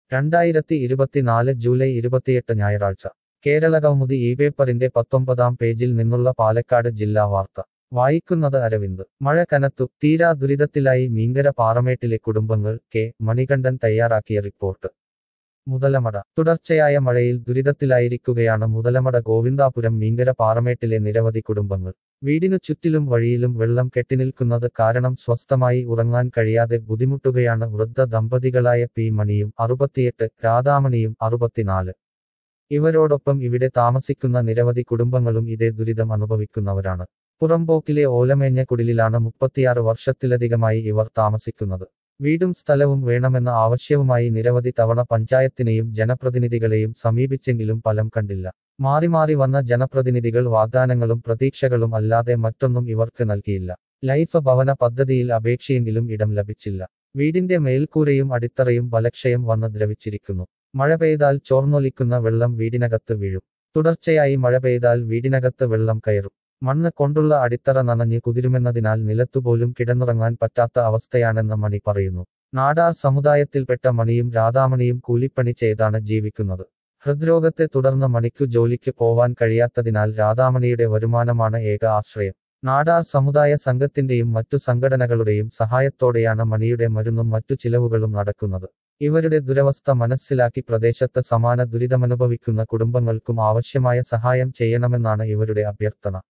രണ്ടായിരത്തി ഇരുപത്തിനാല് ജൂലൈ ഇരുപത്തിയെട്ട് ഞായറാഴ്ച കേരള കൗമുദി ഈ പേപ്പറിന്റെ പത്തൊമ്പതാം പേജിൽ നിന്നുള്ള പാലക്കാട് ജില്ലാ വാർത്ത വായിക്കുന്നത് അരവിന്ദ് മഴ കനത്തു തീരാ ദുരിതത്തിലായി മീങ്കര പാറമേട്ടിലെ കുടുംബങ്ങൾ കെ മണികണ്ഠൻ തയ്യാറാക്കിയ റിപ്പോർട്ട് മുതലമട തുടർച്ചയായ മഴയിൽ ദുരിതത്തിലായിരിക്കുകയാണ് മുതലമട ഗോവിന്ദാപുരം മീങ്കര പാറമേട്ടിലെ നിരവധി കുടുംബങ്ങൾ വീടിനു ചുറ്റിലും വഴിയിലും വെള്ളം കെട്ടിനിൽക്കുന്നത് കാരണം സ്വസ്ഥമായി ഉറങ്ങാൻ കഴിയാതെ ബുദ്ധിമുട്ടുകയാണ് വൃദ്ധ ദമ്പതികളായ പി മണിയും അറുപത്തിയെട്ട് രാധാമണിയും അറുപത്തിനാല് ഇവരോടൊപ്പം ഇവിടെ താമസിക്കുന്ന നിരവധി കുടുംബങ്ങളും ഇതേ ദുരിതം അനുഭവിക്കുന്നവരാണ് പുറമ്പോക്കിലെ ഓലമേഞ്ഞ കുടിലിലാണ് മുപ്പത്തിയാറ് വർഷത്തിലധികമായി ഇവർ താമസിക്കുന്നത് വീടും സ്ഥലവും വേണമെന്ന ആവശ്യവുമായി നിരവധി തവണ പഞ്ചായത്തിനെയും ജനപ്രതിനിധികളെയും സമീപിച്ചെങ്കിലും ഫലം കണ്ടില്ല മാറി മാറി വന്ന ജനപ്രതിനിധികൾ വാഗ്ദാനങ്ങളും പ്രതീക്ഷകളും അല്ലാതെ മറ്റൊന്നും ഇവർക്ക് നൽകിയില്ല ലൈഫ് ഭവന പദ്ധതിയിൽ അപേക്ഷയെങ്കിലും ഇടം ലഭിച്ചില്ല വീടിന്റെ മേൽക്കൂരയും അടിത്തറയും ബലക്ഷയം വന്ന് ദ്രവിച്ചിരിക്കുന്നു മഴ പെയ്താൽ ചോർന്നൊലിക്കുന്ന വെള്ളം വീടിനകത്ത് വീഴും തുടർച്ചയായി മഴ പെയ്താൽ വീടിനകത്ത് വെള്ളം കയറും മണ്ണ് കൊണ്ടുള്ള അടിത്തറ നനഞ്ഞ് കുതിരുമെന്നതിനാൽ നിലത്തുപോലും കിടന്നുറങ്ങാൻ പറ്റാത്ത അവസ്ഥയാണെന്ന് മണി പറയുന്നു നാടാർ സമുദായത്തിൽപ്പെട്ട മണിയും രാധാമണിയും കൂലിപ്പണി ചെയ്താണ് ജീവിക്കുന്നത് ഹൃദ്രോഗത്തെ തുടർന്ന് മണിക്കു ജോലിക്ക് പോവാൻ കഴിയാത്തതിനാൽ രാധാമണിയുടെ വരുമാനമാണ് ഏക ആശ്രയം നാടാർ സമുദായ സംഘത്തിന്റെയും മറ്റു സംഘടനകളുടെയും സഹായത്തോടെയാണ് മണിയുടെ മരുന്നും മറ്റു ചിലവുകളും നടക്കുന്നത് ഇവരുടെ ദുരവസ്ഥ മനസ്സിലാക്കി പ്രദേശത്ത് സമാന ദുരിതമനുഭവിക്കുന്ന കുടുംബങ്ങൾക്കും ആവശ്യമായ സഹായം ചെയ്യണമെന്നാണ് ഇവരുടെ അഭ്യർത്ഥന